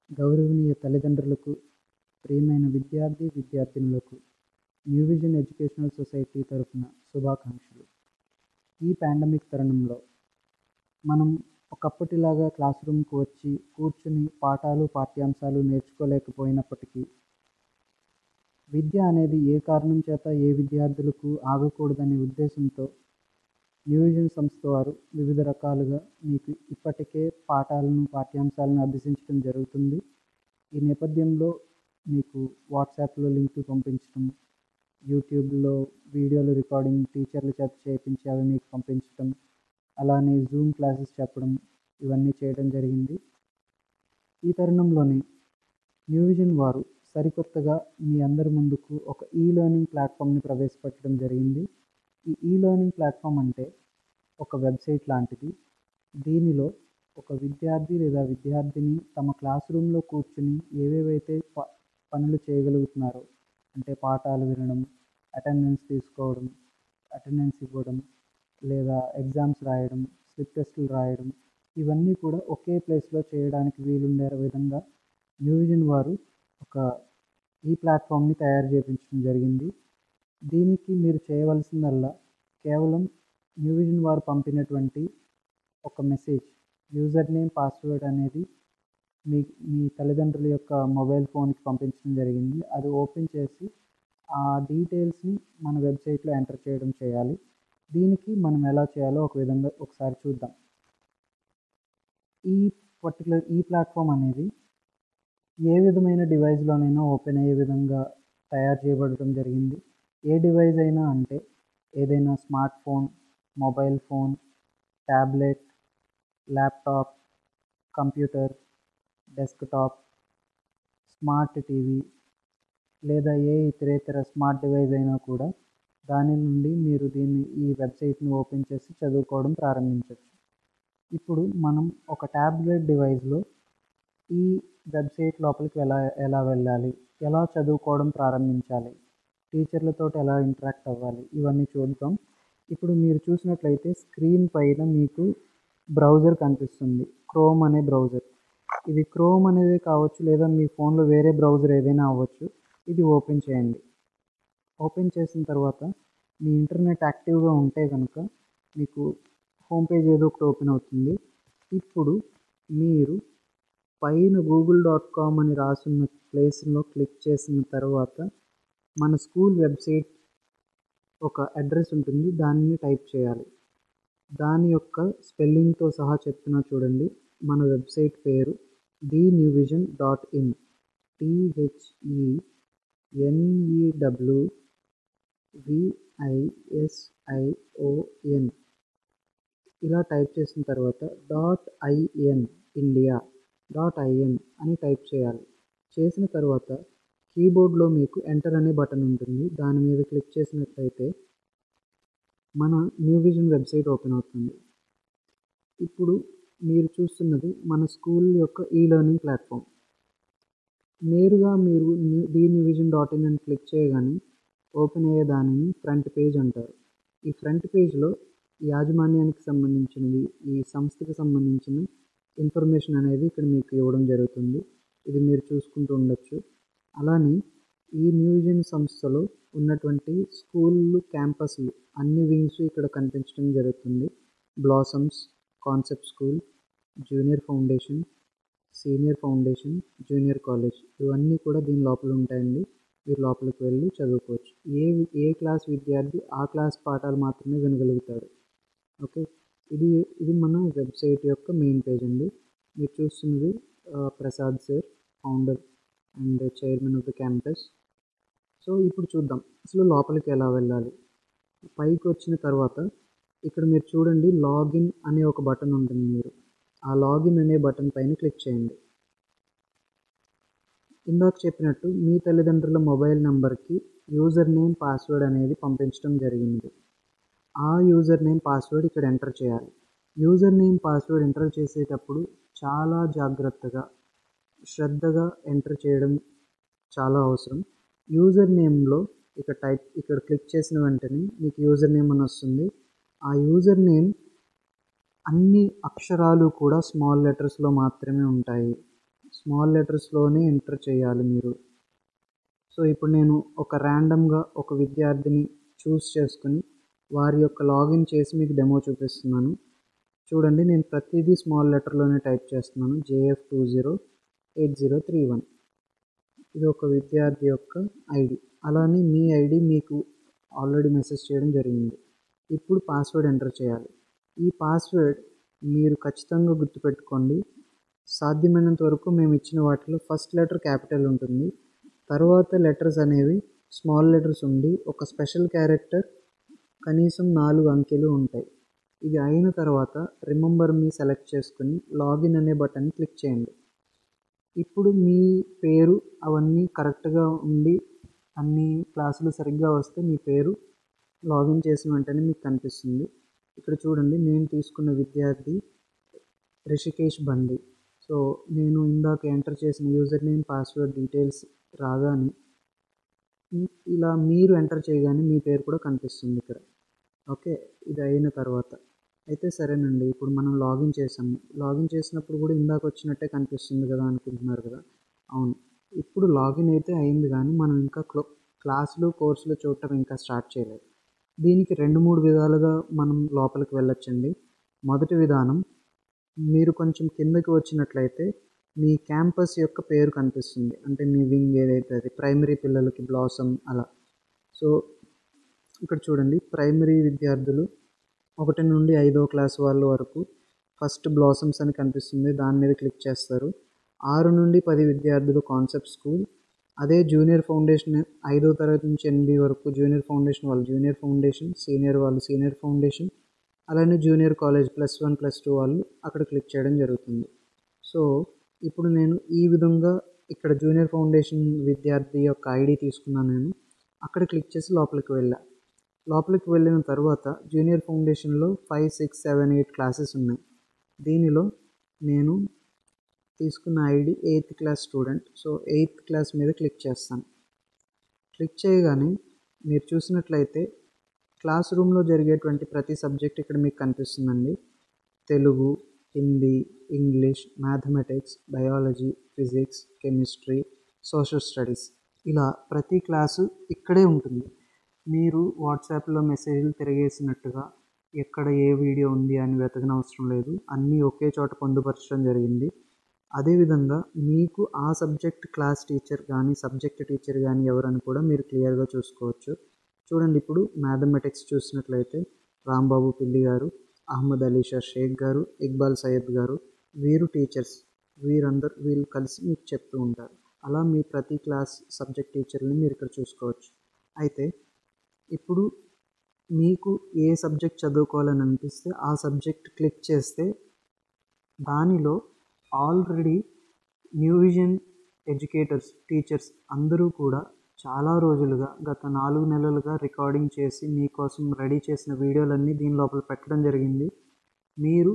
గౌరవనీయ తల్లిదండ్రులకు ప్రియమైన విద్యార్థి విద్యార్థినులకు న్యూ విజన్ ఎడ్యుకేషనల్ సొసైటీ తరఫున శుభాకాంక్షలు ఈ పాండమిక్ తరుణంలో మనం ఒకప్పటిలాగా క్లాస్ రూమ్కి వచ్చి కూర్చుని పాఠాలు పాఠ్యాంశాలు నేర్చుకోలేకపోయినప్పటికీ విద్య అనేది ఏ కారణం చేత ఏ విద్యార్థులకు ఆగకూడదనే ఉద్దేశంతో న్యూ విజన్ సంస్థ వారు వివిధ రకాలుగా మీకు ఇప్పటికే పాఠాలను పాఠ్యాంశాలను అభ్యసించడం జరుగుతుంది ఈ నేపథ్యంలో మీకు వాట్సాప్లో లింక్ పంపించడం యూట్యూబ్లో వీడియోలు రికార్డింగ్ టీచర్ల చేత చేయించి అవి మీకు పంపించడం అలానే జూమ్ క్లాసెస్ చెప్పడం ఇవన్నీ చేయడం జరిగింది ఈ తరుణంలోనే న్యూ విజన్ వారు సరికొత్తగా మీ అందరి ముందుకు ఒక ఈ లెర్నింగ్ ప్లాట్ఫామ్ని ప్రవేశపెట్టడం జరిగింది ఈ ఈ లెర్నింగ్ ప్లాట్ఫామ్ అంటే ఒక వెబ్సైట్ లాంటిది దీనిలో ఒక విద్యార్థి లేదా విద్యార్థిని తమ క్లాస్ రూమ్లో కూర్చుని ఏవేవైతే ప పనులు చేయగలుగుతున్నారో అంటే పాఠాలు వినడం అటెండెన్స్ తీసుకోవడం అటెండెన్స్ ఇవ్వడం లేదా ఎగ్జామ్స్ రాయడం స్లిప్ టెస్టులు రాయడం ఇవన్నీ కూడా ఒకే ప్లేస్లో చేయడానికి వీలుండే విధంగా న్యూ విజన్ వారు ఒక ఈ ప్లాట్ఫామ్ని తయారు చేయించడం జరిగింది దీనికి మీరు చేయవలసిందల్లా కేవలం న్యూ విజన్ వారు పంపినటువంటి ఒక మెసేజ్ యూజర్ నేమ్ పాస్వర్డ్ అనేది మీ మీ తల్లిదండ్రుల యొక్క మొబైల్ ఫోన్కి పంపించడం జరిగింది అది ఓపెన్ చేసి ఆ డీటెయిల్స్ని మన వెబ్సైట్లో ఎంటర్ చేయడం చేయాలి దీనికి మనం ఎలా చేయాలో ఒక విధంగా ఒకసారి చూద్దాం ఈ పర్టికులర్ ఈ ప్లాట్ఫామ్ అనేది ఏ విధమైన డివైస్లోనైనా ఓపెన్ అయ్యే విధంగా తయారు చేయబడటం జరిగింది ఏ డివైస్ అయినా అంటే ఏదైనా smart phone mobile phone tablet laptop computer desktop smart TV లేదా ఏ ఇతరేతర స్మార్ట్ డివైస్ అయినా కూడా దాని నుండి మీరు దీన్ని ఈ వెబ్సైట్ని ఓపెన్ చేసి చదువుకోవడం ప్రారంభించవచ్చు ఇప్పుడు మనం ఒక ట్యాబ్లెట్ డివైస్లో ఈ వెబ్సైట్ లోపలికి ఎలా ఎలా వెళ్ళాలి ఎలా చదువుకోవడం ప్రారంభించాలి టీచర్లతో ఎలా ఇంటరాక్ట్ అవ్వాలి ఇవన్నీ చూద్దాం ఇప్పుడు మీరు చూసినట్లయితే స్క్రీన్ పైన మీకు బ్రౌజర్ కనిపిస్తుంది క్రోమ్ అనే బ్రౌజర్ ఇది క్రోమ్ అనేది కావచ్చు లేదా మీ ఫోన్లో వేరే బ్రౌజర్ ఏదైనా అవ్వచ్చు ఇది ఓపెన్ చేయండి ఓపెన్ చేసిన తర్వాత మీ ఇంటర్నెట్ యాక్టివ్గా ఉంటే కనుక మీకు హోమ్ పేజ్ ఏదో ఒకటి ఓపెన్ అవుతుంది ఇప్పుడు మీరు పైన గూగుల్ డాట్ కామ్ అని రాసున్న ప్లేస్లో క్లిక్ చేసిన తర్వాత మన స్కూల్ వెబ్సైట్ ఒక అడ్రస్ ఉంటుంది దానిని టైప్ చేయాలి దాని యొక్క స్పెల్లింగ్తో సహా చెప్తున్నా చూడండి మన వెబ్సైట్ పేరు the new vision dot in T H E N E W V I S I O N ఇలా టైప్ చేసిన తర్వాత dot I N India dot I N అని టైప్ చేయాలి చేసిన తర్వాత కీబోర్డ్లో మీకు ఎంటర్ అనే బటన్ ఉంటుంది దాని మీద క్లిక్ చేసినట్లయితే మన న్యూ విజన్ వెబ్సైట్ ఓపెన్ అవుతుంది ఇప్పుడు మీరు చూస్తున్నది మన స్కూల్ యొక్క ఈ లెర్నింగ్ ప్లాట్ఫామ్ నేరుగా మీరు new the new vision dot in అని క్లిక్ చేయగానే ఓపెన్ అయ్యే దానిని ఫ్రంట్ పేజ్ అంటారు ఈ ఫ్రంట్ పేజ్లో యాజమాన్యానికి సంబంధించినవి ఈ సంస్థకి సంబంధించిన ఇన్ఫర్మేషన్ అనేది ఇక్కడ మీకు ఇవ్వడం జరుగుతుంది ఇది మీరు చూసుకుంటూ ఉండొచ్చు అలానే ఈ న్యూ విజన్ సంస్థలో ఉన్నటువంటి స్కూళ్ళు క్యాంపస్లు అన్ని వింగ్స్ ఇక్కడ కనిపించడం జరుగుతుంది blossoms concept school junior foundation senior foundation junior college ఇవన్నీ కూడా దీని లోపల ఉంటాయండి మీరు లోపలికి వెళ్ళి చదువుకోవచ్చు ఏ ఏ క్లాస్ విద్యార్థి ఆ క్లాస్ పాఠాలు మాత్రమే వినగలుగుతారు ఓకే ఇది ఇది మన వెబ్సైట్ యొక్క మెయిన్ పేజ్ అండి మీరు చూస్తున్నది Prasad sir founder and chairman of the campus so ఇప్పుడు చూద్దాం అసలు లోపలికి ఎలా వెళ్ళాలి పైకి వచ్చిన తర్వాత ఇక్కడ మీరు చూడండి లాగిన్ అనే ఒక బటన్ ఉంటుంది మీరు ఆ లాగిన్ అనే బటన్ పైన క్లిక్ చేయండి ఇందాక చెప్పినట్టు మీ తల్లిదండ్రుల మొబైల్ నెంబర్కి యూజర్ నేమ్ పాస్వర్డ్ అనేది పంపించడం జరిగింది ఆ యూజర్ నేమ్ పాస్వర్డ్ ఇక్కడ ఎంటర్ చేయాలి యూజర్ నేమ్ పాస్వర్డ్ ఎంటర్ చేసేటప్పుడు చాలా జాగ్రత్తగా శ్రద్ధగా ఎంటర్ చేయడం చాలా అవసరం యూజర్ నేమ్లో ఇక్కడ టైప్ ఇక్కడ క్లిక్ చేసిన వెంటనే మీకు యూజర్ నేమ్ అని వస్తుంది ఆ యూజర్ నేమ్ అన్ని అక్షరాలు కూడా స్మాల్ లెటర్స్లో మాత్రమే ఉంటాయి స్మాల్ లెటర్స్లోనే ఎంటర్ చేయాలి మీరు సో ఇప్పుడు నేను ఒక ర్యాండమ్గా ఒక విద్యార్థిని చూస్ చేసుకుని వారి యొక్క లాగిన్ చేసి మీకు డెమో చూపిస్తున్నాను చూడండి నేను ప్రతిదీ స్మాల్ లెటర్లోనే టైప్ చేస్తున్నాను J F two zero eight zero three one ఇది ఒక విద్యార్థి యొక్క ఐడి అలానే మీ ఐడి మీకు ఆల్రెడీ మెసేజ్ చేయడం జరిగింది ఇప్పుడు పాస్వర్డ్ ఎంటర్ చేయాలి ఈ పాస్వర్డ్ మీరు ఖచ్చితంగా గుర్తుపెట్టుకోండి సాధ్యమైనంత వరకు మేము ఇచ్చిన వాటిలో ఫస్ట్ లెటర్ క్యాపిటల్ ఉంటుంది తర్వాత లెటర్స్ అనేవి స్మాల్ లెటర్స్ ఉండి ఒక స్పెషల్ క్యారెక్టర్ కనీసం నాలుగు అంకెలు ఉంటాయి ఇది అయిన తర్వాత రిమెంబర్ మీ సెలెక్ట్ చేసుకుని లాగిన్ అనే బటన్ క్లిక్ చేయండి ఇప్పుడు మీ పేరు అవన్నీ కరెక్ట్గా ఉండి అన్ని క్లాసులు సరిగ్గా వస్తే మీ పేరు లాగిన్ చేసిన వెంటనే మీకు కనిపిస్తుంది ఇక్కడ చూడండి నేను తీసుకున్న విద్యార్థి రిషికేష్ బండి సో నేను ఇందాక ఎంటర్ చేసిన యూజర్ నేమ్ పాస్వర్డ్ డీటెయిల్స్ రాగానే ఇలా మీరు ఎంటర్ చేయగానే మీ పేరు కూడా కనిపిస్తుంది ఇక్కడ ఓకే ఇది అయిన తర్వాత అయితే సరేనండి ఇప్పుడు మనం లాగిన్ చేసాము లాగిన్ చేసినప్పుడు కూడా ఇందాక వచ్చినట్టే కనిపిస్తుంది కదా అనుకుంటున్నారు కదా అవును ఇప్పుడు లాగిన్ అయితే అయింది కానీ మనం ఇంకా క్లో క్లాసులు కోర్సులు చూడటం ఇంకా స్టార్ట్ చేయలేదు దీనికి రెండు మూడు విధాలుగా మనం లోపలికి వెళ్ళొచ్చండి మొదటి విధానం మీరు కొంచెం కిందకి వచ్చినట్లయితే మీ క్యాంపస్ యొక్క పేరు కనిపిస్తుంది అంటే మీ వింగ్ ఏదైతే అది ప్రైమరీ పిల్లలకి బ్లాసమ్ అలా సో ఇక్కడ చూడండి ప్రైమరీ విద్యార్థులు ఒకటి నుండి ఐదో క్లాస్ వాళ్ళ వరకు ఫస్ట్ బ్లాసమ్స్ అని కనిపిస్తుంది దాని మీద క్లిక్ చేస్తారు ఆరు నుండి పది విద్యార్థులు కాన్సెప్ట్ స్కూల్ అదే జూనియర్ ఫౌండేషన్ ఐదో తరగతి నుంచి ఎనిమిది వరకు జూనియర్ ఫౌండేషన్ వాళ్ళు జూనియర్ ఫౌండేషన్ సీనియర్ వాళ్ళు సీనియర్ ఫౌండేషన్ అలానే junior college plus one plus two వాళ్ళు అక్కడ క్లిక్ చేయడం జరుగుతుంది సో ఇప్పుడు నేను ఈ విధంగా ఇక్కడ జూనియర్ ఫౌండేషన్ విద్యార్థి యొక్క ఐడి తీసుకున్నాను నేను అక్కడ క్లిక్ చేసి లోపలికి వెళ్ళా లోపలికి వెళ్ళిన తర్వాత జూనియర్ ఫౌండేషన్లో five six seven eight classes ఉన్నాయి దీనిలో నేను తీసుకున్న ID eighth class student so eighth class మీద క్లిక్ చేస్తాను క్లిక్ చేయగానే మీరు చూసినట్లయితే క్లాస్ రూమ్లో జరిగేటువంటి ప్రతి సబ్జెక్ట్ ఇక్కడ మీకు కనిపిస్తుందండి Telugu Hindi English mathematics biology physics chemistry social studies ఇలా ప్రతి క్లాసు ఇక్కడే ఉంటుంది మీరు వాట్సాప్లో మెసేజ్లు తిరిగేసినట్టుగా ఎక్కడ ఏ వీడియో ఉంది అని వెతకనవసరం లేదు అన్నీ ఒకే చోట పొందుపరచడం జరిగింది అదేవిధంగా మీకు ఆ సబ్జెక్ట్ క్లాస్ టీచర్ కానీ సబ్జెక్ట్ టీచర్ కానీ ఎవరని కూడా మీరు క్లియర్గా చూసుకోవచ్చు చూడండి ఇప్పుడు మ్యాథమెటిక్స్ చూసినట్లయితే రాంబాబు పిల్లి గారు అహ్మద్ అలీషా షేక్ గారు ఇక్బాల్ సయ్యద్ గారు వీరు టీచర్స్ వీరందరూ వీళ్ళు కలిసి మీకు చెప్తూ ఉంటారు అలా మీ ప్రతి క్లాస్ సబ్జెక్ట్ టీచర్ని మీరు ఇక్కడ చూసుకోవచ్చు అయితే ఇప్పుడు మీకు ఏ సబ్జెక్ట్ చదువుకోవాలని అనిపిస్తే ఆ సబ్జెక్ట్ క్లిక్ చేస్తే దానిలో already new vision educators teachers అందరూ కూడా చాలా రోజులుగా గత నాలుగు నెలలుగా రికార్డింగ్ చేసి మీకోసం రెడీ చేసిన వీడియోలన్నీ దీని లోపల పెట్టడం జరిగింది మీరు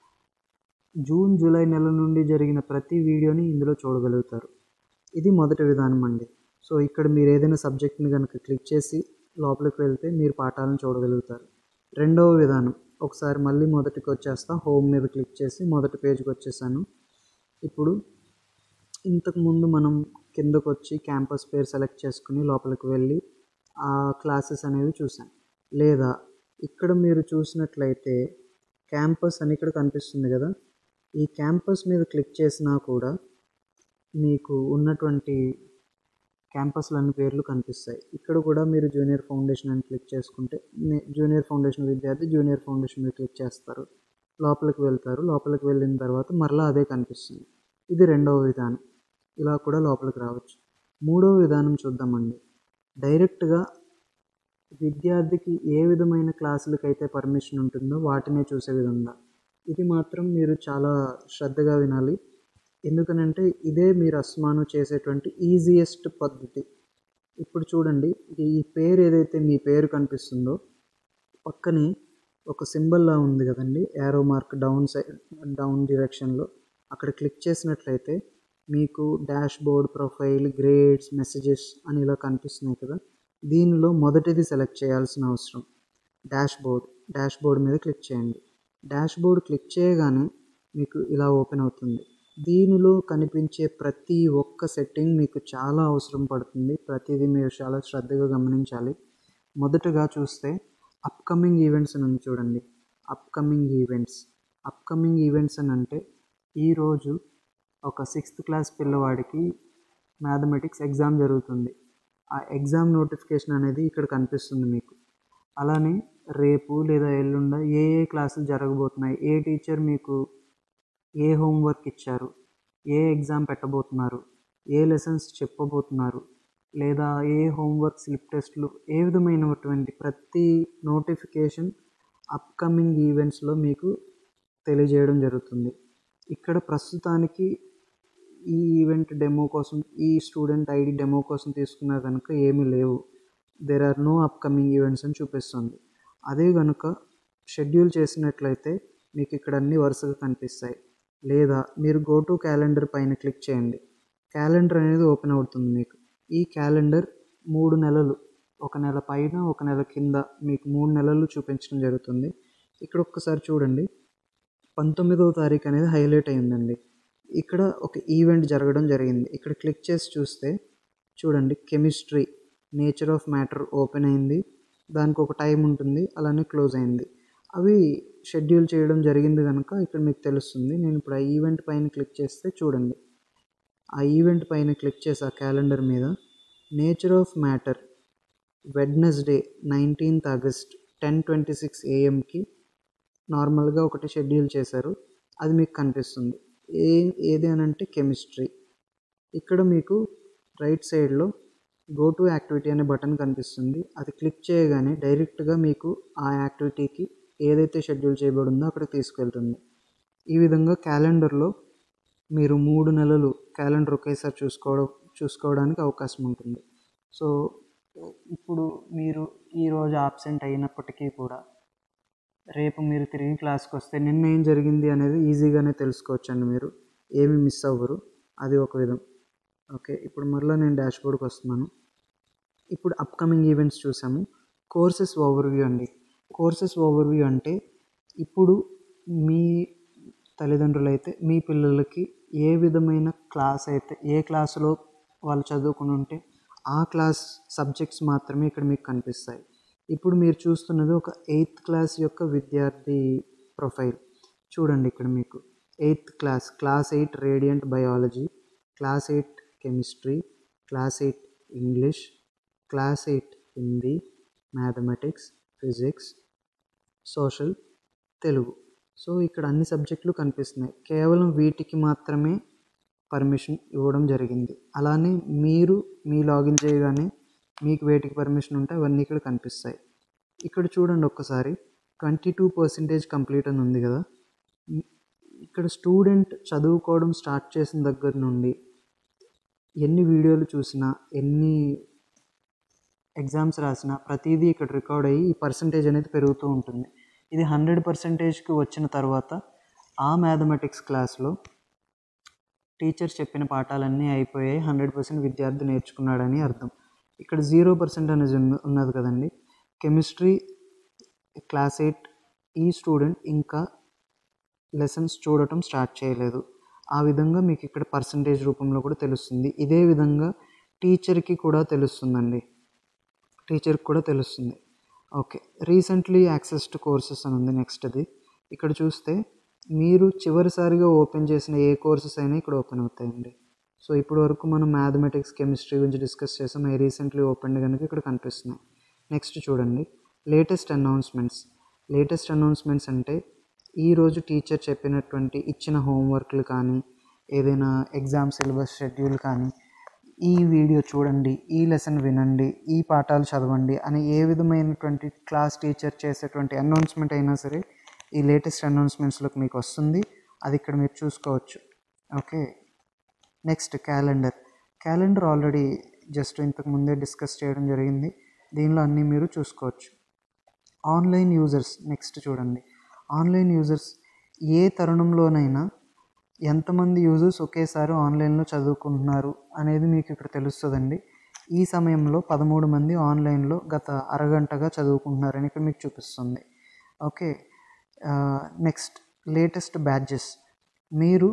జూన్ జూలై నెల నుండి జరిగిన ప్రతి వీడియోని ఇందులో చూడగలుగుతారు ఇది మొదటి విధానం అండి సో ఇక్కడ మీరు ఏదైనా సబ్జెక్ట్ని కనుక క్లిక్ చేసి లోపలికి వెళ్తే మీరు పాఠాలను చూడగలుగుతారు రెండవ విధానం ఒకసారి మళ్ళీ మొదటికి వచ్చేస్తా హోమ్ మీద క్లిక్ చేసి మొదటి పేజ్కి వచ్చేసాను ఇప్పుడు ఇంతకుముందు మనం కిందకు వచ్చి క్యాంపస్ పేరు సెలెక్ట్ చేసుకుని లోపలికి వెళ్ళి ఆ క్లాసెస్ అనేవి చూసాం లేదా ఇక్కడ మీరు చూసినట్లయితే క్యాంపస్ అని ఇక్కడ కనిపిస్తుంది కదా ఈ క్యాంపస్ మీద క్లిక్ చేసినా కూడా మీకు ఉన్నటువంటి క్యాంపస్లన్నీ పేర్లు కనిపిస్తాయి ఇక్కడ కూడా మీరు జూనియర్ ఫౌండేషన్ అని క్లిక్ చేసుకుంటే జూనియర్ ఫౌండేషన్ విద్యార్థి జూనియర్ ఫౌండేషన్ మీద క్లిక్ చేస్తారు లోపలికి వెళ్తారు లోపలికి వెళ్ళిన తర్వాత మరలా అదే కనిపిస్తుంది ఇది రెండవ విధానం ఇలా కూడా లోపలికి రావచ్చు మూడవ విధానం చూద్దామండి డైరెక్ట్గా విద్యార్థికి ఏ విధమైన క్లాసులకు అయితే పర్మిషన్ ఉంటుందో వాటినే చూసే విధంగా ఇది మాత్రం మీరు చాలా శ్రద్ధగా వినాలి ఎందుకనంటే ఇదే మీరు అస్మాను చేసేటువంటి ఈజియెస్ట్ పద్ధతి ఇప్పుడు చూడండి ఈ పేరు ఏదైతే మీ పేరు కనిపిస్తుందో పక్కనే ఒక సింబల్లా ఉంది కదండి arrow mark down side down డిరెక్షన్లో అక్కడ క్లిక్ చేసినట్లయితే మీకు dash board profile grades messages అని ఇలా కనిపిస్తున్నాయి కదా దీనిలో మొదటిది సెలెక్ట్ చేయాల్సిన అవసరం డాష్ బోర్డ్ డాష్ బోర్డ్ మీద క్లిక్ చేయండి డాష్ బోర్డ్ క్లిక్ చేయగానే మీకు ఇలా ఓపెన్ అవుతుంది దీనిలో కనిపించే ప్రతి ఒక్క సెట్టింగ్ మీకు చాలా అవసరం పడుతుంది ప్రతిదీ మీరు చాలా శ్రద్ధగా గమనించాలి మొదటగా చూస్తే అప్కమింగ్ ఈవెంట్స్ అని ఉంది చూడండి అప్కమింగ్ ఈవెంట్స్ అప్కమింగ్ ఈవెంట్స్ అని అంటే ఈరోజు ఒక సిక్స్త్ క్లాస్ పిల్లవాడికి మ్యాథమెటిక్స్ ఎగ్జామ్ జరుగుతుంది ఆ ఎగ్జామ్ నోటిఫికేషన్ అనేది ఇక్కడ కనిపిస్తుంది మీకు అలానే రేపు లేదా ఎల్లుండ ఏ ఏ క్లాసులు జరగబోతున్నాయి ఏ టీచర్ మీకు ఏ హోంవర్క్ ఇచ్చారు ఏ ఎగ్జామ్ పెట్టబోతున్నారు ఏ లెసన్స్ చెప్పబోతున్నారు లేదా ఏ హోంవర్క్ స్లిప్ టెస్ట్లు ఏ విధమైనటువంటి ప్రతి నోటిఫికేషన్ అప్కమింగ్ ఈవెంట్స్లో మీకు తెలియజేయడం జరుగుతుంది ఇక్కడ ప్రస్తుతానికి ఈ ఈవెంట్ డెమో కోసం ఈ స్టూడెంట్ ఐడి డెమో కోసం తీసుకున్న కనుక ఏమీ లేవు there are no upcoming events అని చూపిస్తుంది అదే కనుక షెడ్యూల్ చేసినట్లయితే మీకు ఇక్కడ అన్ని వరుసగా కనిపిస్తాయి లేదా మీరు గో టు క్యాలెండర్ పైన క్లిక్ చేయండి క్యాలెండర్ అనేది ఓపెన్ అవుతుంది మీకు ఈ క్యాలెండర్ మూడు నెలలు ఒక నెల పైన ఒక నెల కింద మీకు మూడు నెలలు చూపించడం జరుగుతుంది ఇక్కడ ఒక్కసారి చూడండి పంతొమ్మిదవ తారీఖు అనేది హైలైట్ అయిందండి ఇక్కడ ఒక ఈవెంట్ జరగడం జరిగింది ఇక్కడ క్లిక్ చేసి చూస్తే చూడండి chemistry nature of matter open అయింది దానికి ఒక టైం ఉంటుంది అలానే క్లోజ్ అయింది అవి షెడ్యూల్ చేయడం జరిగింది కనుక ఇక్కడ మీకు తెలుస్తుంది నేను ఇప్పుడు ఆ ఈవెంట్ పైన క్లిక్ చేస్తే చూడండి ఆ ఈవెంట్ పైన క్లిక్ చేసి ఆ క్యాలెండర్ మీద nature of matter Wednesday nineteenth August ten twenty six ఏఎంకి నార్మల్గా ఒకటి షెడ్యూల్ చేశారు అది మీకు కనిపిస్తుంది ఏ ఏది అని అంటే కెమిస్ట్రీ ఇక్కడ మీకు రైట్ సైడ్లో గో టు యాక్టివిటీ అనే బటన్ కనిపిస్తుంది అది క్లిక్ చేయగానే డైరెక్ట్గా మీకు ఆ యాక్టివిటీకి ఏదైతే షెడ్యూల్ చేయబడిందో అక్కడికి తీసుకెళ్తుంది ఈ విధంగా క్యాలెండర్లో మీరు మూడు నెలలు క్యాలెండర్ ఒకేసారి చూసుకోవడం చూసుకోవడానికి అవకాశం ఉంటుంది సో ఇప్పుడు మీరు ఈరోజు ఆబ్సెంట్ అయినప్పటికీ కూడా రేపు మీరు తిరిగి క్లాస్కి వస్తే నిన్న ఏం జరిగింది అనేది ఈజీగానే తెలుసుకోవచ్చండి మీరు ఏమి మిస్ అవ్వరు అది ఒక విధం ఓకే ఇప్పుడు మరలా నేను డాష్బోర్డ్కి వస్తున్నాను ఇప్పుడు అప్కమింగ్ ఈవెంట్స్ చూసాము కోర్సెస్ ఓవర్వ్యూ అండి కోర్సెస్ ఓవర్వ్యూ అంటే ఇప్పుడు మీ తల్లిదండ్రులు అయితే మీ పిల్లలకి ఏ విధమైన క్లాస్ అయితే ఏ క్లాసులో వాళ్ళు చదువుకుని ఉంటే ఆ క్లాస్ సబ్జెక్ట్స్ మాత్రమే ఇక్కడ మీకు కనిపిస్తాయి ఇప్పుడు మీరు చూస్తున్నది ఒక ఎయిత్ క్లాస్ యొక్క విద్యార్థి ప్రొఫైల్ చూడండి ఇక్కడ మీకు eighth class class eight radiant biology class eight chemistry class eight English class eight Hindi mathematics physics social Telugu so ఇక్కడ అన్ని సబ్జెక్టులు కనిపిస్తున్నాయి కేవలం వీటికి మాత్రమే పర్మిషన్ ఇవ్వడం జరిగింది అలానే మీరు మీ లాగిన్ చేయగానే మీకు వేటికి పర్మిషన్ ఉంటే అవన్నీ ఇక్కడ కనిపిస్తాయి ఇక్కడ చూడండి ఒక్కసారి ట్వంటీ టూ పర్సెంటేజ్ కంప్లీట్ అని ఉంది కదా ఇక్కడ స్టూడెంట్ చదువుకోవడం స్టార్ట్ చేసిన దగ్గర నుండి ఎన్ని వీడియోలు చూసినా ఎన్ని ఎగ్జామ్స్ రాసినా ప్రతిదీ ఇక్కడ రికార్డ్ అయ్యి ఈ పర్సంటేజ్ అనేది పెరుగుతూ ఉంటుంది ఇది హండ్రెడ్ పర్సెంటేజ్కి వచ్చిన తర్వాత ఆ మ్యాథమెటిక్స్ క్లాస్లో టీచర్ చెప్పిన పాఠాలన్నీ అయిపోయాయి హండ్రెడ్ పర్సెంట్ విద్యార్థి నేర్చుకున్నాడని అర్థం ఇక్కడ జీరో పర్సెంట్ అనేది ఉన్న- ఉన్నది కదండి కెమిస్ట్రీ క్లాస్ ఎయిట్ ఈ స్టూడెంట్ ఇంకా లెసన్స్ చూడటం స్టార్ట్ చేయలేదు ఆ విధంగా మీకు ఇక్కడ పర్సంటేజ్ రూపంలో కూడా తెలుస్తుంది ఇదే విధంగా టీచర్కి కూడా తెలుస్తుందండి టీచర్కి కూడా తెలుస్తుంది ఓకే రీసెంట్లీ యాక్సెస్డ్ కోర్సెస్ అని ఉంది నెక్స్ట్ అది ఇక్కడ చూస్తే మీరు చివరిసారిగా ఓపెన్ చేసిన ఏ కోర్సెస్ అయినా ఇక్కడ ఓపెన్ అవుతాయండి సో ఇప్పుడు వరకు మనం మ్యాథమెటిక్స్ కెమిస్ట్రీ గురించి డిస్కస్ చేసాం ఏ రీసెంట్లీ ఓపెన్ కనుక ఇక్కడ కనిపిస్తున్నాయి నెక్స్ట్ చూడండి లేటెస్ట్ అనౌన్స్మెంట్స్ లేటెస్ట్ అనౌన్స్మెంట్స్ అంటే ఈరోజు టీచర్ చెప్పినటువంటి ఇచ్చిన హోంవర్క్లు కానీ ఏదైనా ఎగ్జామ్ సిలబస్ షెడ్యూల్ కానీ ఈ వీడియో చూడండి ఈ లెసన్ వినండి ఈ పాఠాలు చదవండి అని ఏ విధమైనటువంటి క్లాస్ టీచర్ చేసేటువంటి అనౌన్స్మెంట్ అయినా సరే ఈ లేటెస్ట్ అనౌన్స్మెంట్స్లోకి మీకు వస్తుంది అది ఇక్కడ మీరు చూసుకోవచ్చు okay next calendar calendar already just ఇంతకు ముందే డిస్కస్ చేయడం జరిగింది దీనిలో అన్నీ మీరు చూసుకోవచ్చు ఆన్లైన్ యూజర్స్ నెక్స్ట్ చూడండి ఆన్లైన్ యూజర్స్ ఏ తరుణంలోనైనా ఎంతమంది యూజర్స్ ఒకేసారి ఆన్లైన్లో చదువుకుంటున్నారు అనేది మీకు ఇక్కడ తెలుస్తుందండి ఈ సమయంలో పదమూడు మంది ఆన్లైన్లో గత అరగంటగా చదువుకుంటున్నారని ఇక్కడ మీకు చూపిస్తుంది ఓకే నెక్స్ట్ లేటెస్ట్ బ్యాడ్జెస్ మీరు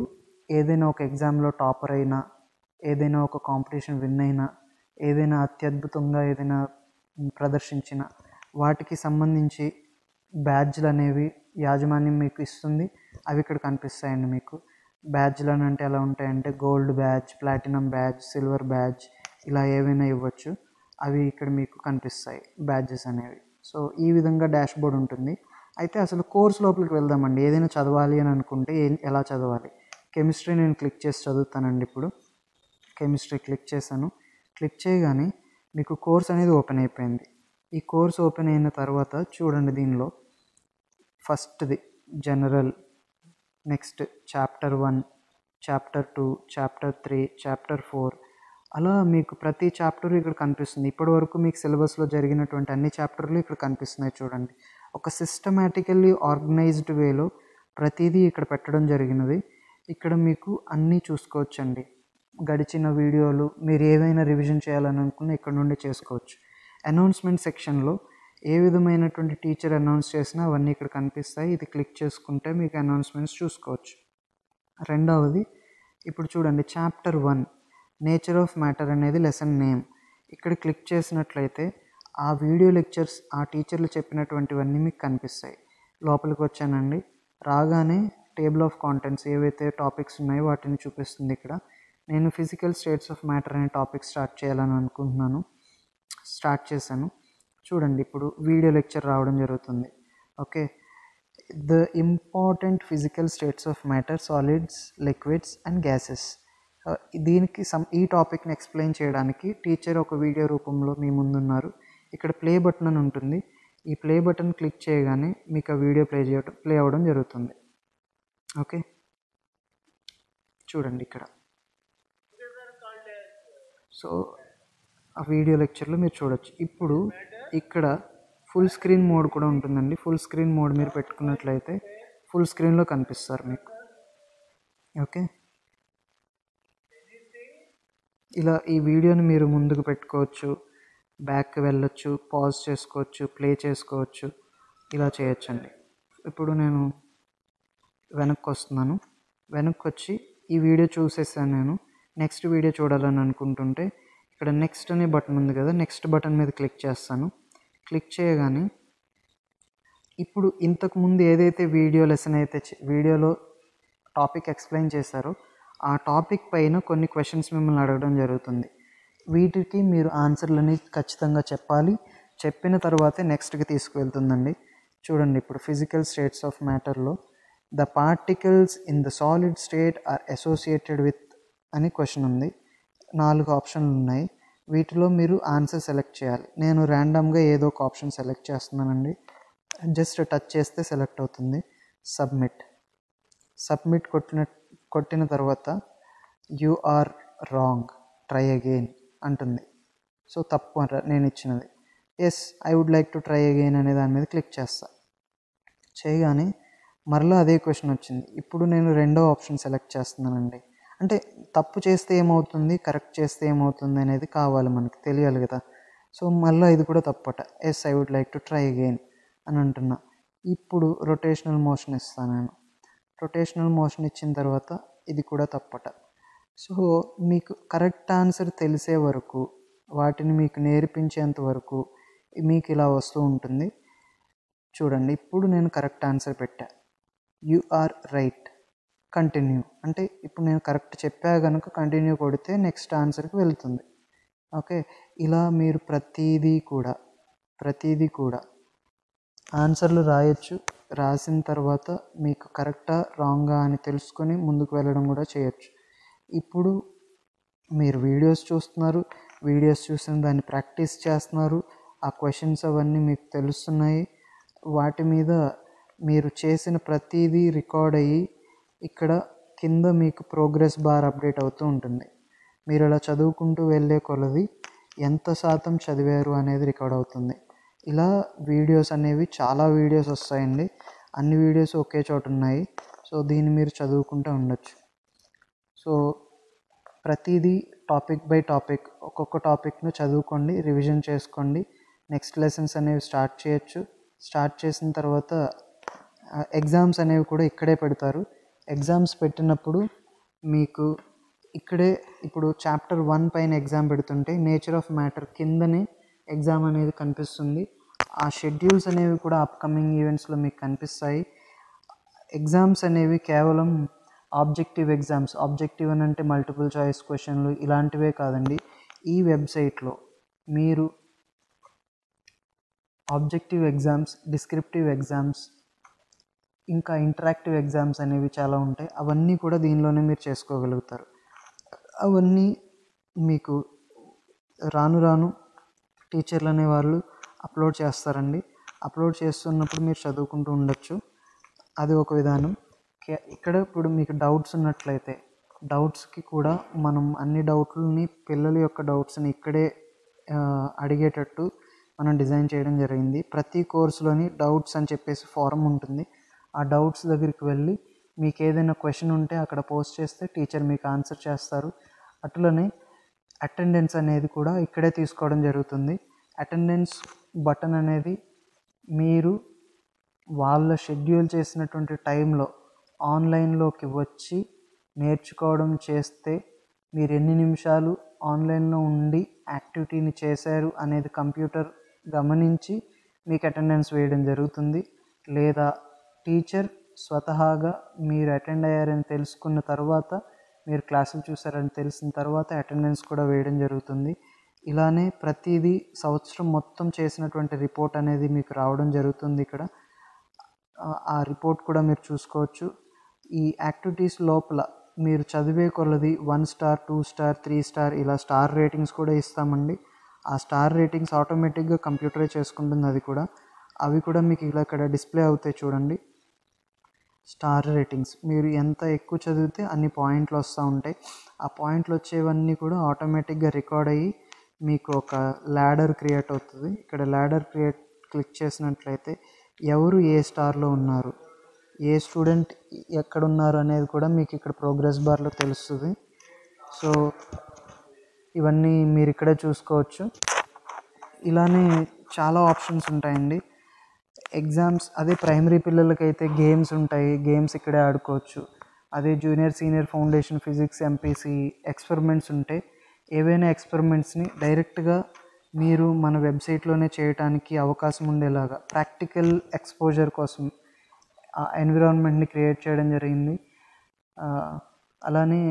ఏదైనా ఒక ఎగ్జామ్లో టాపర్ అయినా ఏదైనా ఒక కాంపిటీషన్ విన్ అయినా ఏదైనా అత్యద్భుతంగా ఏదైనా ప్రదర్శించిన వాటికి సంబంధించి బ్యాడ్జ్లు అనేవి యాజమాన్యం మీకు ఇస్తుంది అవి ఇక్కడ కనిపిస్తాయండి మీకు బ్యాడ్జ్లు అని అంటే ఎలా ఉంటాయంటే gold badge platinum badge silver badge ఇలా ఏవైనా ఇవ్వచ్చు అవి ఇక్కడ మీకు కనిపిస్తాయి బ్యాడ్జెస్ అనేవి సో ఈ విధంగా డాష్ బోర్డ్ ఉంటుంది అయితే అసలు కోర్స్ లోపలికి వెళ్దామండి ఏదైనా చదవాలి అని అనుకుంటే ఏం ఎలా చదవాలి కెమిస్ట్రీ నేను క్లిక్ చేసి చదువుతానండి ఇప్పుడు కెమిస్ట్రీ క్లిక్ చేశాను క్లిక్ చేయగానే మీకు కోర్స్ అనేది ఓపెన్ అయిపోయింది ఈ కోర్స్ ఓపెన్ అయిన తర్వాత చూడండి దీనిలో ఫస్ట్ది general next chapter one chapter two chapter three chapter four అలా మీకు ప్రతి చాప్టర్ ఇక్కడ కనిపిస్తుంది ఇప్పటి వరకు మీకు సిలబస్లో జరిగినటువంటి అన్ని చాప్టర్లు ఇక్కడ కనిపిస్తున్నాయి చూడండి ఒక సిస్టమేటికల్లీ ఆర్గనైజ్డ్ వేలో ప్రతిదీ ఇక్కడ పెట్టడం జరిగినది ఇక్కడ మీకు అన్నీ చూసుకోవచ్చండి గడిచిన వీడియోలు మీరు ఏదైనా రివిజన్ చేయాలని అనుకున్న ఇక్కడ నుండి చేసుకోవచ్చు అనౌన్స్మెంట్ సెక్షన్లో ఏ విధమైనటువంటి టీచర్ అనౌన్స్ చేసినా అవన్నీ ఇక్కడ కనిపిస్తాయి ఇది క్లిక్ చేసుకుంటే మీకు అనౌన్స్మెంట్స్ చూసుకోవచ్చు రెండవది ఇప్పుడు చూడండి chapter one nature of matter అనేది లెసన్ నేమ్ ఇక్కడ క్లిక్ చేసినట్లయితే ఆ వీడియో లెక్చర్స్ ఆ టీచర్లు చెప్పినటువంటివన్నీ మీకు కనిపిస్తాయి లోపలికి వచ్చానండి రాగానే టేబుల్ ఆఫ్ కాంటెంట్స్ ఏవైతే టాపిక్స్ ఉన్నాయో వాటిని చూపిస్తుంది ఇక్కడ నేను ఫిజికల్ స్టేట్స్ ఆఫ్ మ్యాటర్ అనే టాపిక్ స్టార్ట్ చేయాలని అనుకుంటున్నాను స్టార్ట్ చేశాను చూడండి ఇప్పుడు వీడియో లెక్చర్ రావడం జరుగుతుంది okay the important physical states of matter solids liquids and gases దీనికి సమ్ ఈ టాపిక్ని ఎక్స్ప్లెయిన్ చేయడానికి టీచర్ ఒక వీడియో రూపంలో మీ ముందున్నారు ఇక్కడ ప్లే బటన్ అని ఉంటుంది ఈ ప్లే బటన్ క్లిక్ చేయగానే మీకు ఆ వీడియో ప్లే చేయడం ప్లే అవ్వడం జరుగుతుంది ఓకే చూడండి ఇక్కడ సో ఆ వీడియో లెక్చర్లో మీరు చూడొచ్చు ఇప్పుడు ఇక్కడ ఫుల్ స్క్రీన్ మోడ్ కూడా ఉంటుందండి ఫుల్ స్క్రీన్ మోడ్ మీరు పెట్టుకున్నట్లయితే ఫుల్ స్క్రీన్లో కనిపిస్తారు మీకు ఓకే ఇలా ఈ వీడియోని మీరు ముందుకు పెట్టుకోవచ్చు బ్యాక్కి వెళ్ళొచ్చు పాజ్ చేసుకోవచ్చు ప్లే చేసుకోవచ్చు ఇలా చేయొచ్చండి ఇప్పుడు నేను వెనక్కి వస్తున్నాను వెనక్కి వచ్చి ఈ వీడియో చూసేసాను నేను నెక్స్ట్ వీడియో చూడాలని అనుకుంటుంటే ఇక్కడ నెక్స్ట్ అనే బటన్ ఉంది కదా నెక్స్ట్ బటన్ మీద క్లిక్ చేస్తాను క్లిక్ చేయగానే ఇప్పుడు ఇంతకు ముందు ఏదైతే వీడియో లెసన్ అయితే చే- వీడియోలో టాపిక్ ఎక్స్ప్లెయిన్ చేశారో ఆ టాపిక్ పైన కొన్ని క్వశ్చన్స్ మిమ్మల్ని అడగడం జరుగుతుంది వీటికి మీరు ఆన్సర్లని ఖచ్చితంగా చెప్పాలి చెప్పిన తర్వాతే నెక్స్ట్కి తీసుకువెళ్తుందండి చూడండి ఇప్పుడు ఫిజికల్ స్టేట్స్ ఆఫ్ మ్యాటర్లో the particles in the solid state are associated with అని క్వశ్చన్ ఉంది నాలుగు ఆప్షన్లు ఉన్నాయి వీటిలో మీరు ఆన్సర్ సెలెక్ట్ చేయాలి నేను ర్యాండమ్గా ఏదో ఒక ఆప్షన్ సెలెక్ట్ చేస్తున్నానండి జస్ట్ టచ్ చేస్తే సెలెక్ట్ అవుతుంది సబ్మిట్ సబ్మిట్ కొట్టిన కొట్టిన తర్వాత you are wrong try again అంటుంది సో తప్పు అంట నేను ఇచ్చినది yes I would like to try again అనే దాని మీద క్లిక్ చేస్తా చేయగానే మరలా అదే క్వశ్చన్ వచ్చింది ఇప్పుడు నేను రెండో ఆప్షన్ సెలెక్ట్ చేస్తున్నానండి అంటే తప్పు చేస్తే ఏమవుతుంది కరెక్ట్ చేస్తే ఏమవుతుంది అనేది కావాలి మనకి తెలియాలి కదా సో మళ్ళీ ఇది కూడా తప్పట yes I would like to try again అని అంటున్నా ఇప్పుడు రొటేషనల్ మోషన్ ఇస్తాను నేను రొటేషనల్ మోషన్ ఇచ్చిన తర్వాత ఇది కూడా తప్పట సో మీకు కరెక్ట్ ఆన్సర్ తెలిసే వరకు వాటిని మీకు నేర్పించేంత వరకు మీకు ఇలా వస్తూ ఉంటుంది చూడండి ఇప్పుడు నేను కరెక్ట్ ఆన్సర్ పెట్టా యు ఆర్ రైట్ కంటిన్యూ అంటే ఇప్పుడు నేను కరెక్ట్ చెప్పా కనుక కంటిన్యూ కొడితే నెక్స్ట్ ఆన్సర్కి వెళ్తుంది ఓకే ఇలా మీరు ప్రతిదీ కూడా ప్రతిదీ కూడా ఆన్సర్లు రాయొచ్చు రాసిన తర్వాత మీకు కరెక్టా రాంగా అని తెలుసుకొని ముందుకు వెళ్ళడం కూడా చేయొచ్చు ఇప్పుడు మీరు వీడియోస్ చూస్తున్నారు వీడియోస్ చూసిన దాన్ని ప్రాక్టీస్ చేస్తున్నారు ఆ క్వశ్చన్స్ అవన్నీ మీకు తెలుస్తున్నాయి వాటి మీద మీరు చేసిన ప్రతిదీ రికార్డ్ అయ్యి ఇక్కడ కింద మీకు ప్రోగ్రెస్ బార్ అప్డేట్ అవుతూ ఉంటుంది మీరు అలా చదువుకుంటూ వెళ్ళే కొలది ఎంత శాతం చదివారు అనేది రికార్డ్ అవుతుంది ఇలా వీడియోస్ అనేవి చాలా వీడియోస్ వస్తాయండి అన్ని వీడియోస్ ఒకే చోట ఉన్నాయి సో దీన్ని మీరు చదువుకుంటూ ఉండొచ్చు సో ప్రతిదీ టాపిక్ బై టాపిక్ ఒక్కొక్క టాపిక్ను చదువుకోండి రివిజన్ చేసుకోండి నెక్స్ట్ లెసన్స్ అనేవి స్టార్ట్ చేయొచ్చు స్టార్ట్ చేసిన తర్వాత ఎగ్జామ్స్ అనేవి కూడా ఇక్కడే పెడతారు ఎగ్జామ్స్ పెట్టినప్పుడు మీకు ఇక్కడే ఇప్పుడు చాప్టర్ వన్ పైన ఎగ్జామ్ పెడుతుంటే నేచర్ ఆఫ్ మ్యాటర్ కిందనే ఎగ్జామ్ అనేది కనిపిస్తుంది ఆ షెడ్యూల్స్ అనేవి కూడా అప్కమింగ్ ఈవెంట్స్లో మీకు కనిపిస్తాయి ఎగ్జామ్స్ అనేవి కేవలం ఆబ్జెక్టివ్ ఎగ్జామ్స్ ఆబ్జెక్టివ్ అని అంటే మల్టిపుల్ చాయిస్ క్వశ్చన్లు ఇలాంటివే కాదండి ఈ వెబ్సైట్లో మీరు ఆబ్జెక్టివ్ ఎగ్జామ్స్ డిస్క్రిప్టివ్ ఎగ్జామ్స్ ఇంకా ఇంటరాక్టివ్ ఎగ్జామ్స్ అనేవి చాలా ఉంటాయి అవన్నీ కూడా దీనిలోనే మీరు చేసుకోగలుగుతారు అవన్నీ మీకు రాను రాను టీచర్లు అనే వాళ్ళు అప్లోడ్ చేస్తారండి అప్లోడ్ చేస్తున్నప్పుడు మీరు చదువుకుంటూ ఉండొచ్చు అది ఒక విధానం కే- ఇక్కడ ఇప్పుడు మీకు డౌట్స్ ఉన్నట్లయితే డౌట్స్కి కూడా మనం అన్ని డౌట్లని పిల్లల యొక్క డౌట్స్ని ఇక్కడే ఆ, అడిగేటట్టు మనం డిజైన్ చేయడం జరిగింది ప్రతి కోర్సులోని డౌట్స్ అని చెప్పేసి ఫారం ఉంటుంది ఆ డౌట్స్ దగ్గరికి వెళ్ళి మీకు ఏదైనా క్వశ్చన్ ఉంటే అక్కడ పోస్ట్ చేస్తే టీచర్ మీకు ఆన్సర్ చేస్తారు అట్లనే అటెండెన్స్ అనేది కూడా ఇక్కడే తీసుకోవడం జరుగుతుంది అటెండెన్స్ బటన్ అనేది మీరు వాళ్ళ షెడ్యూల్ చేసినటువంటి టైంలో ఆన్లైన్లోకి వచ్చి నేర్చుకోవడం చేస్తే మీరు ఎన్ని నిమిషాలు ఆన్లైన్లో ఉండి యాక్టివిటీని చేశారు అనేది కంప్యూటర్ గమనించి మీకు అటెండెన్స్ వేయడం జరుగుతుంది లేదా టీచర్ స్వతహాగా మీరు అటెండ్ అయ్యారని తెలుసుకున్న తర్వాత మీరు క్లాసులు చూసారని తెలిసిన తర్వాత అటెండెన్స్ కూడా వేయడం జరుగుతుంది ఇలానే ప్రతిదీ సంవత్సరం మొత్తం చేసినటువంటి రిపోర్ట్ అనేది మీకు రావడం జరుగుతుంది ఇక్కడ ఆ- ఆ రిపోర్ట్ కూడా మీరు చూసుకోవచ్చు ఈ యాక్టివిటీస్ లోపల మీరు చదివే కొలది one star two star three star ఇలా స్టార్ రేటింగ్స్ కూడా ఇస్తామండి ఆ స్టార్ రేటింగ్స్ ఆటోమేటిక్గా కంప్యూటరే చేసుకుంటుంది అది కూడా అవి కూడా మీకు ఇలా ఇక్కడ డిస్ప్లే అవుతాయి చూడండి స్టార్ రేటింగ్స్ మీరు ఎంత ఎక్కువ చదివితే అన్ని పాయింట్లు వస్తూ ఉంటాయి ఆ పాయింట్లు వచ్చేవన్నీ కూడా ఆటోమేటిక్గా రికార్డ్ అయ్యి మీకు ఒక ల్యాడర్ క్రియేట్ అవుతుంది ఇక్కడ ల్యాడర్ క్రియేట్ క్లిక్ చేసినట్లయితే ఎవరు ఏ స్టార్లో ఉన్నారు ఏ స్టూడెంట్ ఎక్కడున్నారు అనేది కూడా మీకు ఇక్కడ ప్రోగ్రెస్ బార్లో తెలుస్తుంది సో ఇవన్నీ మీరు ఇక్కడే చూసుకోవచ్చు ఇలానే చాలా ఆప్షన్స్ ఉంటాయండి ఎగ్జామ్స్ అదే ప్రైమరీ పిల్లలకైతే గేమ్స్ ఉంటాయి గేమ్స్ ఇక్కడే ఆడుకోవచ్చు అదే junior senior foundation physics MPC experiments ఉంటే ఏవైనా ఎక్స్పెరిమెంట్స్ని డైరెక్ట్గా మీరు మన వెబ్సైట్లోనే చేయడానికి అవకాశం ఉండేలాగా ప్రాక్టికల్ ఎక్స్పోజర్ కోసం ఆ ఎన్విరాన్మెంట్ని క్రియేట్ చేయడం జరిగింది ఆ, అలానే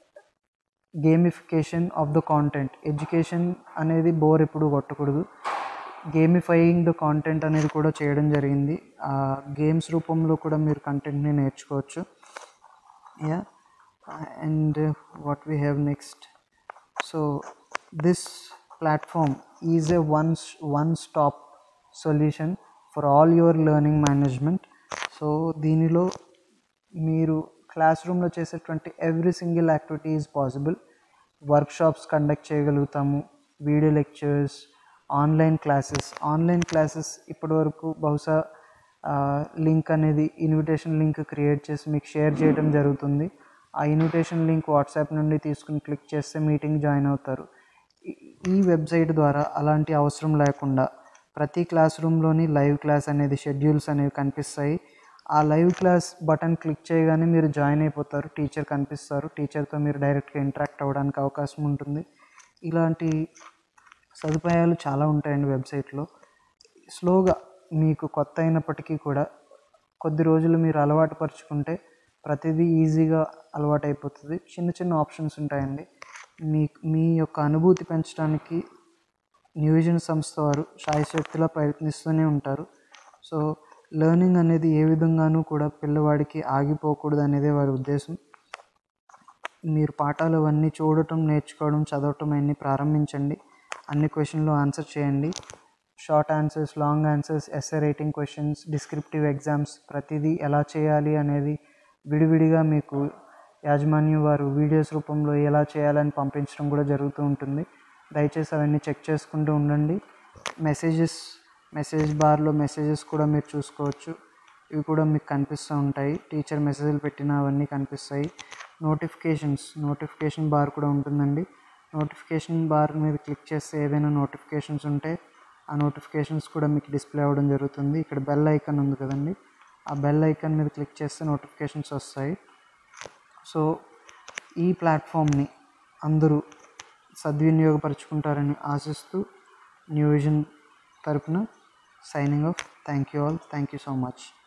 gamification of the content education అనేది బోర్ ఎప్పుడు కొట్టకూడదు గేమిఫైయింగ్ ద కాంటెంట్ అనేది కూడా చేయడం జరిగింది ఆ గేమ్స్ రూపంలో కూడా మీరు కంటెంట్ని నేర్చుకోవచ్చు yeah and what we have next so this platform is a one one stop solution for all your learning management so దీనిలో మీరు క్లాస్ రూమ్లో చేసేటువంటి every single activity is possible workshops conduct చేయగలుగుతాము video lectures online classes online classes ఇప్పటివరకు బహుశా link అనేది invitation link create చేసి మీకు షేర్ చేయడం జరుగుతుంది ఆ ఇన్విటేషన్ లింక్ వాట్సాప్ నుండి తీసుకుని క్లిక్ చేస్తే మీటింగ్ జాయిన్ అవుతారు ఈ- ఈ వెబ్సైట్ ద్వారా అలాంటి అవసరం లేకుండా ప్రతి క్లాస్ రూమ్లోని లైవ్ క్లాస్ అనేది షెడ్యూల్స్ అనేవి కనిపిస్తాయి ఆ లైవ్ క్లాస్ బటన్ క్లిక్ చేయగానే మీరు జాయిన్ అయిపోతారు టీచర్ కనిపిస్తారు టీచర్తో మీరు డైరెక్ట్గా ఇంటరాక్ట్ అవ్వడానికి అవకాశం ఉంటుంది ఇలాంటి సదుపాయాలు చాలా ఉంటాయండి వెబ్సైట్లో స్లోగా మీకు కొత్త అయినప్పటికీ కూడా కొద్ది రోజులు మీరు అలవాటు పరుచుకుంటే ప్రతిదీ ఈజీగా అలవాటు అయిపోతుంది చిన్న చిన్న ఆప్షన్స్ ఉంటాయండి మీ మీ యొక్క అనుభూతి పెంచడానికి న్యూవిజన్ సంస్థ వారు శాయశక్తిలా ప్రయత్నిస్తూనే ఉంటారు సో లెర్నింగ్ అనేది ఏ విధంగానూ కూడా పిల్లవాడికి ఆగిపోకూడదు అనేదే వారి ఉద్దేశం మీరు పాఠాలు అవన్నీ చూడటం నేర్చుకోవడం చదవటం అన్నీ ప్రారంభించండి అన్ని క్వశ్చన్లు ఆన్సర్ చేయండి short answers long answers SA writing questions descriptive exams ప్రతిదీ ఎలా చేయాలి అనేది విడివిడిగా మీకు యాజమాన్యం వారు వీడియోస్ రూపంలో ఎలా చేయాలని పంపించడం కూడా జరుగుతూ ఉంటుంది దయచేసి అవన్నీ చెక్ చేసుకుంటూ ఉండండి మెసేజెస్ మెసేజ్ బార్లో మెసేజెస్ కూడా మీరు చూసుకోవచ్చు ఇవి కూడా మీకు కనిపిస్తూ ఉంటాయి టీచర్ మెసేజ్లు పెట్టిన అవన్నీ కనిపిస్తాయి నోటిఫికేషన్స్ నోటిఫికేషన్ బార్ కూడా ఉంటుందండి నోటిఫికేషన్ బార్ మీద క్లిక్ చేస్తే ఏదైనా నోటిఫికేషన్స్ ఉంటే ఆ నోటిఫికేషన్స్ కూడా మీకు డిస్ప్లే అవ్వడం జరుగుతుంది ఇక్కడ బెల్ ఐకాన్ ఉంది కదండి ఆ బెల్ ఐకాన్ మీద క్లిక్ చేస్తే నోటిఫికేషన్స్ వస్తాయి సో ఈ ప్లాట్ఫామ్ని అందరూ సద్వినియోగపరుచుకుంటారని ఆశిస్తూ న్యూ విజన్ తరపున signing off thank you all thank you so much